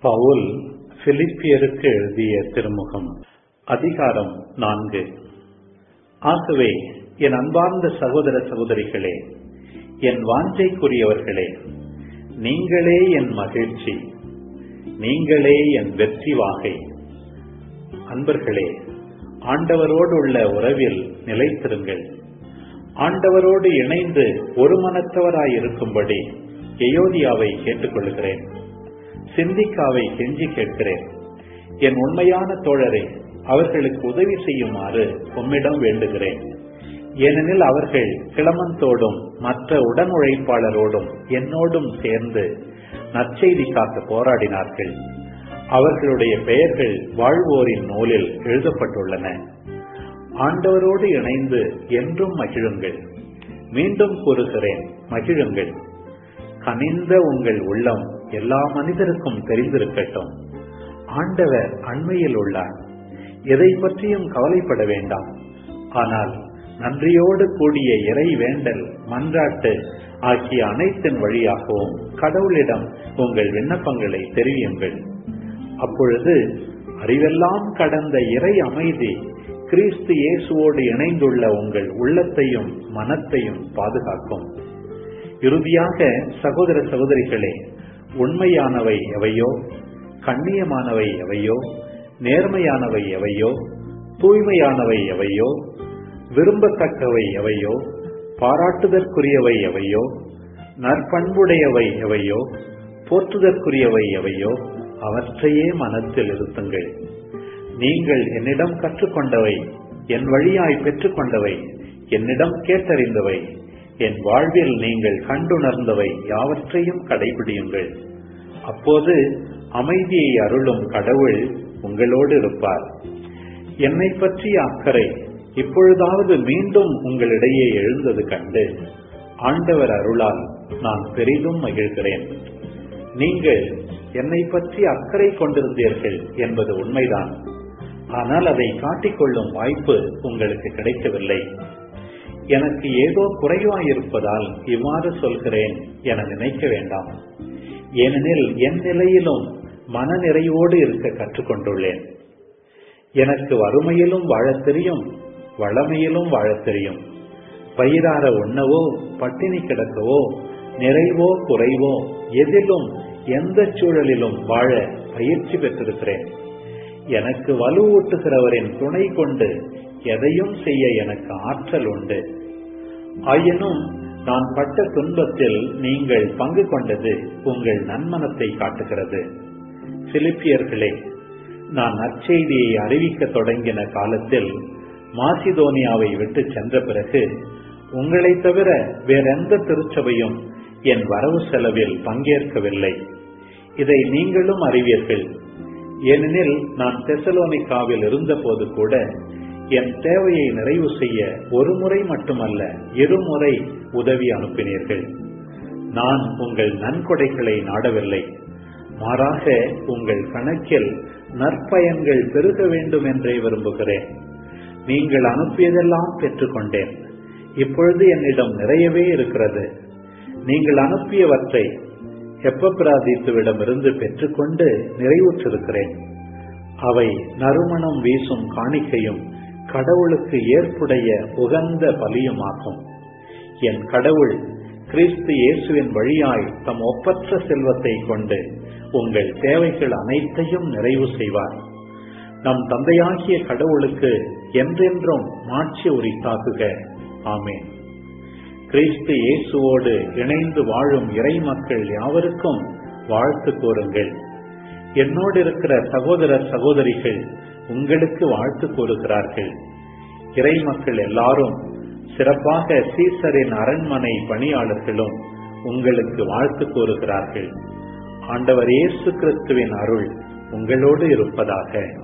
பவுல் பிலிப்பியருக்கு எழுதிய திருமுகம் அதிகாரம் நான்கு ஆகவே என் அன்பார்ந்த சகோதர சகோதரிகளே என் வாஞ்சைக்குரியவர்களே நீங்களே என் மகிழ்ச்சி நீங்களே என் வெற்றி வாகை அன்பர்களே ஆண்டவரோடு உள்ள உறவில் நிலைத்திருங்கள் ஆண்டவரோடு இணைந்து ஒரு மனத்தவராயிருக்கும்படி எயோதியாவை கேட்டுக்கொள்கிறேன் சிந்திக்காவை கெஞ்சி கேட்கிறேன் என் உண்மையான தோழரே அவர்களுக்கு உதவி செய்யுமாறு உம்மிடம் வேண்டுகிறேன் ஏனெனில் அவர்கள் கிளமந்தோடும் மற்ற உடன் உழைப்பாளரோடும் என்னோடும் சேர்ந்து நற்செய்திக்காக போராடினார்கள் அவர்களுடைய பெயர்கள் வாழ்வோரின் நூலில் எழுதப்பட்டுள்ளன ஆண்டவரோடு இணைந்து என்றும் மகிழுங்கள் மீண்டும் கூறுகிறேன் மகிழுங்கள் கனிந்த உங்கள் உள்ளம் எல்லா மனிதருக்கும் தெரிந்திருக்கட்டும் ஆண்டவர் அண்மையில் உள்ளார் எதை பற்றியும் கவலைப்பட வேண்டாம் ஆனால் நன்றியோடு கூடிய இறை வேண்டல் மன்றாட்டு ஆகிய அனைத்தின் வழியாகவும் கடவுளிடம் உங்கள் விண்ணப்பங்களை தெரிவியுங்கள் அப்பொழுது அறிவெல்லாம் கடந்த இறை அமைதி கிறிஸ்து இயேசுவோடு இணைந்துள்ள உங்கள் உள்ளத்தையும் மனத்தையும் பாதுகாக்கும் இறுதியாக சகோதர சகோதரிகளே உண்மையானவை எவையோ கண்ணியமானவை எவையோ நேர்மையானவை எவையோ தூய்மையானவை எவையோ விரும்பத்தக்கவை எவையோ பாராட்டுதற்குரியவை எவையோ நற்பண்புடையவை எவையோ போற்றுதற்குரியவை எவையோ அவற்றையே மனத்தில் இருத்துங்கள் நீங்கள் என்னிடம் கற்றுக்கொண்டவை என் வழியாய் பெற்றுக்கொண்டவை என்னிடம் கேட்டறிந்தவை என் வாழ்வில் நீங்கள் கண்டுணர்ந்தவை யாவற்றையும் கடைபிடியுங்கள் அப்போது அமைதியை அருளும் கடவுள் உங்களோடு இருப்பார் என்னை பற்றிய அக்கறை இப்பொழுதாவது மீண்டும் உங்களிடையே எழுந்தது கண்டு ஆண்டவர் அருளால் நான் பெரிதும் மகிழ்கிறேன் நீங்கள் என்னை பற்றி அக்கறை கொண்டிருந்தீர்கள் என்பது உண்மைதான் ஆனால் அதை காட்டிக்கொள்ளும் வாய்ப்பு உங்களுக்கு கிடைக்கவில்லை எனக்கு ஏதோ குறைவாயிருப்பதால் இவ்வாறு சொல்கிறேன் என நினைக்க வேண்டாம் ஏனெனில் என் நிலையிலும் மன நிறைவோடு இருக்க கற்றுக்கொண்டுள்ளேன் எனக்கு வறுமையிலும் வாழத் தெரியும் வளமையிலும் வாழத் தெரியும் பயிரார உண்ணவோ பட்டினி கிடக்கவோ நிறைவோ குறைவோ எதிலும் எந்த சூழலிலும் வாழ பயிற்சி பெற்றிருக்கிறேன் எனக்கு வலுவூட்டுகிறவரின் துணை கொண்டு எதையும் செய்ய எனக்கு ஆற்றல் உண்டு ஆயினும் நான் பட்ட துன்பத்தில் நீங்கள் பங்கு கொண்டது உங்கள் நன்மனத்தை காட்டுகிறது பிலிப்பியர்களே நான் நற்செய்தியை அறிவிக்க தொடங்கின காலத்தில் மாசிதோனியாவை விட்டு சென்ற பிறகு உங்களை தவிர வேறெந்த திருச்சபையும் என் வரவு செலவில் பங்கேற்கவில்லை இதை நீங்களும் அறிவீர்கள் ஏனெனில் நான் தெசலோனிக்காவில் இருந்தபோது கூட என் தேவையை நிறைவு செய்ய ஒரு முறை மட்டுமல்ல இருமுறை உதவி அனுப்பினீர்கள் நான் உங்கள் நன்கொடைகளை நாடவில்லை மாறாக உங்கள் கணக்கில் நற்பயன்கள் பெருக வேண்டும் என்றே விரும்புகிறேன் நீங்கள் அனுப்பியதெல்லாம் பெற்றுக்கொண்டேன் இப்பொழுது என்னிடம் நிறையவே இருக்கிறது நீங்கள் அனுப்பியவற்றை எப்பபிராதித்துவிடமிருந்து பெற்றுக்கொண்டு நிறைவுற்றிருக்கிறேன் அவை நறுமணம் வீசும் காணிக்கையும் கடவுளுக்கு ஏற்புடைய உகந்த பலியுமாகும் என் கடவுள் கிறிஸ்து இயேசுவின் வழியாய் தம் ஒப்பற்ற செல்வத்தை கொண்டு உங்கள் தேவைகள் அனைத்தையும் நிறைவு செய்வார் நம் தந்தையாகிய கடவுளுக்கு என்றென்றும் மாட்சி உரித்தாக்குக ஆமேன் கிறிஸ்து இயேசுவோடு இணைந்து வாழும் இறை மக்கள் யாவருக்கும் வாழ்த்து கூறுங்கள் என்னோடு இருக்கிற சகோதர சகோதரிகள் உங்களுக்கு வாழ்த்து கூறுகிறார்கள் இறை மக்கள் எல்லாரும் சிறப்பாக சீசரின் அரண்மனை பணியாளர்களும் உங்களுக்கு வாழ்த்து கூறுகிறார்கள் ஆண்டவர் இயேசு கிறிஸ்துவின் அருள் உங்களோடு இருப்பதாக